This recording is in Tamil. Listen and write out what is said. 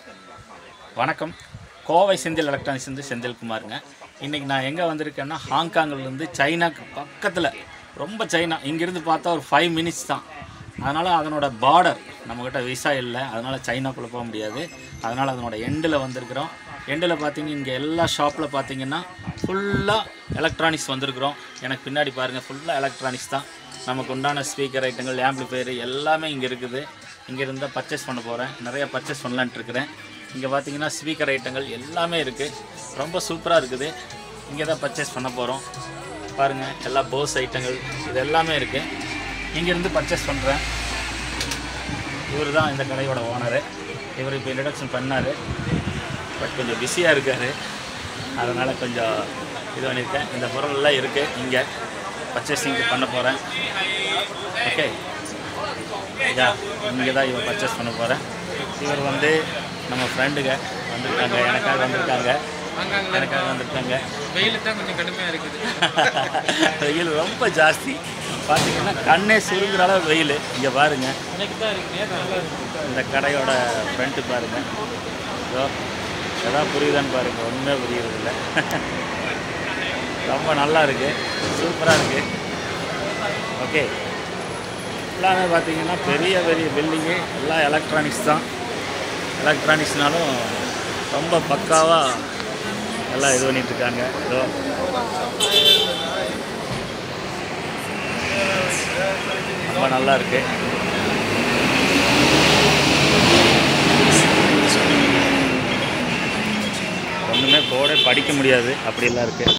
வணக்கம் கோவை செந்தில் எலக்ட்ரானிக்ஸ் வந்து செந்தில்குமாருங்க இன்றைக்கி நான் எங்கே வந்திருக்கேன்னா ஹாங்காங்லேருந்து சைனாக்கு பக்கத்தில் ரொம்ப சைனா இங்கேருந்து பார்த்தா ஒரு ஃபைவ் மினிட்ஸ் தான் அதனால் அதனோட பார்டர் நம்மக்கிட்ட விசா இல்லை அதனால் சைனாக்குள்ளே போக முடியாது அதனால் அதனோட எண்டில் வந்திருக்கிறோம் எண்டில் பார்த்தீங்க இங்கே எல்லா ஷாப்பில் பார்த்தீங்கன்னா ஃபுல்லாக எலக்ட்ரானிக்ஸ் வந்திருக்கிறோம் எனக்கு பின்னாடி பாருங்கள் ஃபுல்லாக எலக்ட்ரானிக்ஸ் தான் நமக்கு உண்டான ஸ்பீக்கர் ஐட்டங்கள் ஆம்பிளிஃபையர் எல்லாமே இங்கே இருக்குது இங்கே இருந்தால் பர்ச்சேஸ் பண்ண போகிறேன் நிறைய பர்ச்சேஸ் பண்ணலான்ட்டு இருக்கிறேன் இங்கே பார்த்தீங்கன்னா ஸ்பீக்கர் ஐட்டங்கள் எல்லாமே இருக்குது ரொம்ப சூப்பராக இருக்குது இங்கே தான் பர்ச்சேஸ் பண்ண போகிறோம் பாருங்கள் எல்லா போஸ் ஐட்டங்கள் இது எல்லாமே இருக்குது இங்கேருந்து பர்ச்சேஸ் பண்ணுறேன் இவர் தான் இந்த கடையோட ஓனரு இவர் இப்போ இன்ட்ரடக்ஷன் பண்ணார் பட் கொஞ்சம் பிஸியாக இருக்கார் அதனால் கொஞ்சம் இது பண்ணியிருக்கேன் இந்த பொருளெல்லாம் இருக்குது இங்கே பர்ச்சேசிங் பண்ண போகிறேன் ஓகே யா இங்கே தான் இவன் பர்ச்சேஸ் பண்ண போகிறேன் இவர் வந்து நம்ம ஃப்ரெண்டுங்க வந்திருக்காங்க எனக்காக வந்திருக்காங்க எனக்காக வந்திருக்காங்க வெயில் தான் கொஞ்சம் கடுமையாக இருக்குது வெயில் ரொம்ப ஜாஸ்தி பார்த்தீங்கன்னா கண்ணே சுருங்குற அளவு வெயில் இங்கே பாருங்க எனக்கு தான் இருக்கு நேரம் நல்லா இருக்கு இந்த கடையோட ஃப்ரண்ட்டு பாருங்க இதோ எதாவது புரியுதான்னு பாருங்க ஒன்றுமே புரியறதில்ல ரொம்ப நல்லா இருக்கு சூப்பராக இருக்கு ஓகே எல்லாமே பார்த்தீங்கன்னா பெரிய பெரிய பில்டிங்கு எல்லாம் எலக்ட்ரானிக்ஸ் தான் எலக்ட்ரானிக்ஸ்னாலும் ரொம்ப பக்காவாக எல்லாம் இது பண்ணிட்டு இருக்காங்க ஏதோ ரொம்ப நல்லா இருக்கு ஒன்றுமே போர்டே படிக்க முடியாது அப்படியெல்லாம் இருக்குது